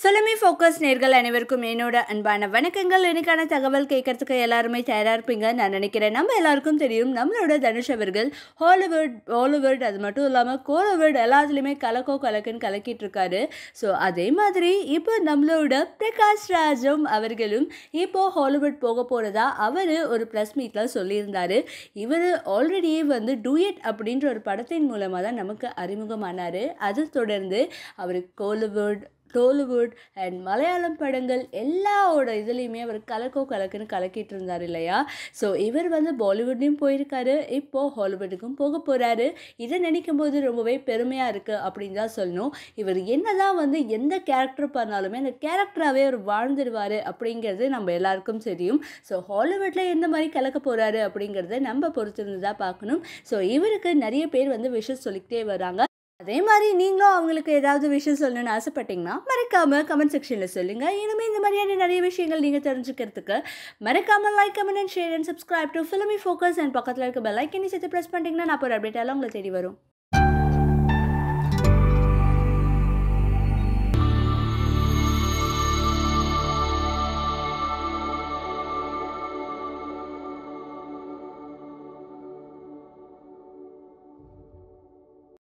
filmy focus நேர்கள் அனைவருக்கும் என்னோட அன்பான வணக்கங்கள் எனக்கான தகவல் கேட்கறதுக்கு எல்லாருமே தயாராக இருப்பீங்க நான் நினைக்கிறேன் நம்ம எல்லாருக்கும் தெரியும் நம்மளோட தனுஷ் அவர்கள் ஹாலிவுட் பாலிவுட் அது மட்டும் இல்லாமல் கோலிவுட் எல்லாத்துலேயுமே கலக்கோ கலக்குன்னு கலக்கிட்டு இருக்காரு ஸோ அதே மாதிரி இப்போ நம்மளோட பிரகாஷ் ராஜும் அவர்களும் இப்போ ஹாலிவுட் போக போகிறதா அவர் ஒரு ப்ரெஸ் மீட்டில் சொல்லியிருந்தாரு இவர் ஆல்ரெடியே வந்து டூயட் அப்படின்ற ஒரு படத்தின் மூலமாக தான் நமக்கு அறிமுகமானார் அது தொடர்ந்து அவர் கோலிவுட் டோலிவுட் அண்ட் மலையாளம் படங்கள் எல்லாவோட இதுலேயுமே அவர் கலக்கோ கலக்குன்னு கலக்கிட்டு இருந்தார் இல்லையா ஸோ இவர் வந்து பாலிவுட்லேயும் போயிருக்காரு இப்போது ஹாலிவுட்டுக்கும் போக போகிறாரு இதை நினைக்கும் போது ரொம்பவே பெருமையாக இருக்குது அப்படின்னு தான் சொல்லணும் இவர் என்னதான் வந்து எந்த கேரக்டர் பண்ணாலுமே அந்த கேரக்டராகவே அவர் வாழ்ந்துடுவார் அப்படிங்கிறது நம்ம எல்லாருக்கும் தெரியும் ஸோ ஹாலிவுட்டில் எந்த மாதிரி கலக்க போகிறாரு அப்படிங்கிறத நம்ம பொறுத்திருந்து தான் பார்க்கணும் ஸோ இவருக்கு நிறைய பேர் வந்து விஷஸ் சொல்லிக்கிட்டே வராங்க அதே மாதிரி நீங்களும் அவங்களுக்கு ஏதாவது விஷயம் சொல்லணும்னு ஆசைப்பட்டீங்கன்னா மறக்காமல் கமெண்ட் செக்ஷனில் சொல்லுங்கள் இனிமேல் இந்த மாதிரியான நிறைய விஷயங்கள் நீங்கள் தெரிஞ்சுக்கிறதுக்கு மறக்காமல் like comment and share and subscribe to filmy focus and பக்கத்தில் இருக்க பெல் ஐக்கனி சேர்த்து ப்ரெஸ் பண்ணிட்டீங்கன்னா நான் ஒரு அப்டேட்டாலும் உங்களை தேடி வரும்